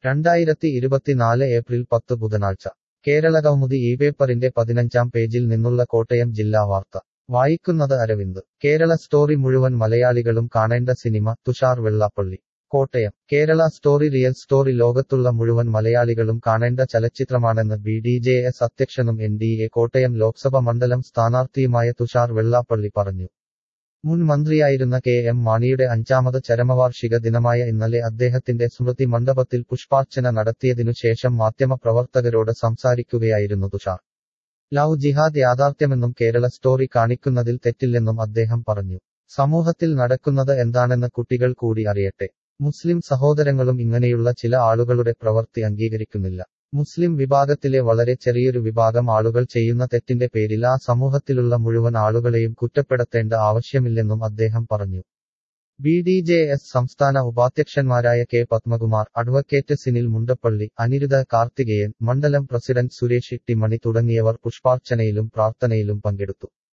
രണ്ടായിരത്തി ഇരുപത്തിനാല് ഏപ്രിൽ പത്ത് ബുധനാഴ്ച കേരളകൗമുദി ഈ പേപ്പറിന്റെ പതിനഞ്ചാം പേജിൽ നിന്നുള്ള കോട്ടയം ജില്ലാ വാർത്ത വായിക്കുന്നത് അരവിന്ദ് കേരള സ്റ്റോറി മുഴുവൻ മലയാളികളും കാണേണ്ട cinema Thushar Vellappally Kottayam Kerala story real story ലോകത്തുള്ള മുഴുവൻ മലയാളികളും കാണേണ്ട ചലച്ചിത്രമാണെന്ന് ബി ഡി ജെ എസ് അധ്യക്ഷനും N D A Kottayam Lok Sabha മണ്ഡലം സ്ഥാനാർത്ഥിയുമായ തുഷാർ വെള്ളാപ്പള്ളി പറഞ്ഞു മുൻ മന്ത്രിയായിരുന്ന കെ എം മാണിയുടെ അഞ്ചാമത് ചരമവാർഷിക ദിനമായ ഇന്നലെ അദ്ദേഹത്തിന്റെ സ്മൃതി മണ്ഡപത്തിൽ പുഷ്പാർച്ചന നടത്തിയതിനു ശേഷം മാധ്യമപ്രവർത്തകരോട് സംസാരിക്കുകയായിരുന്നു തുഷാർ ലവ് ജിഹാദ് യാഥാർത്ഥ്യമെന്നും കേരള സ്റ്റോറി കാണിക്കുന്നതിൽ തെറ്റില്ലെന്നും അദ്ദേഹം പറഞ്ഞു സമൂഹത്തിൽ നടക്കുന്നത് എന്താണെന്ന് കുട്ടികൾ കൂടി അറിയട്ടെ മുസ്ലിം സഹോദരങ്ങളും ഇങ്ങനെയുള്ള ചില ആളുകളുടെ പ്രവൃത്തി അംഗീകരിക്കുന്നില്ല മുസ്ലിം വിഭാഗത്തിലെ വളരെ ചെറിയൊരു വിഭാഗം ആളുകൾ ചെയ്യുന്ന തെറ്റിന്റെ പേരിൽ ആ സമൂഹത്തിലുള്ള മുഴുവൻ ആളുകളെയും കുറ്റപ്പെടുത്തേണ്ട ആവശ്യമില്ലെന്നും അദ്ദേഹം പറഞ്ഞു ബി ഡി ജെ എസ് സംസ്ഥാന ഉപാധ്യക്ഷന്മാരായ കെ പത്മകുമാർ അഡ്വക്കേറ്റ് സിനിൽ മുണ്ടപ്പള്ളി അനിരുദ്ധ കാർത്തികേയൻ മണ്ഡലം പ്രസിഡന്റ് സുരേഷ് ഇട്ടിമണി തുടങ്ങിയവർ പുഷ്പാർച്ചനയിലും പ്രാർത്ഥനയിലും പങ്കെടുത്തു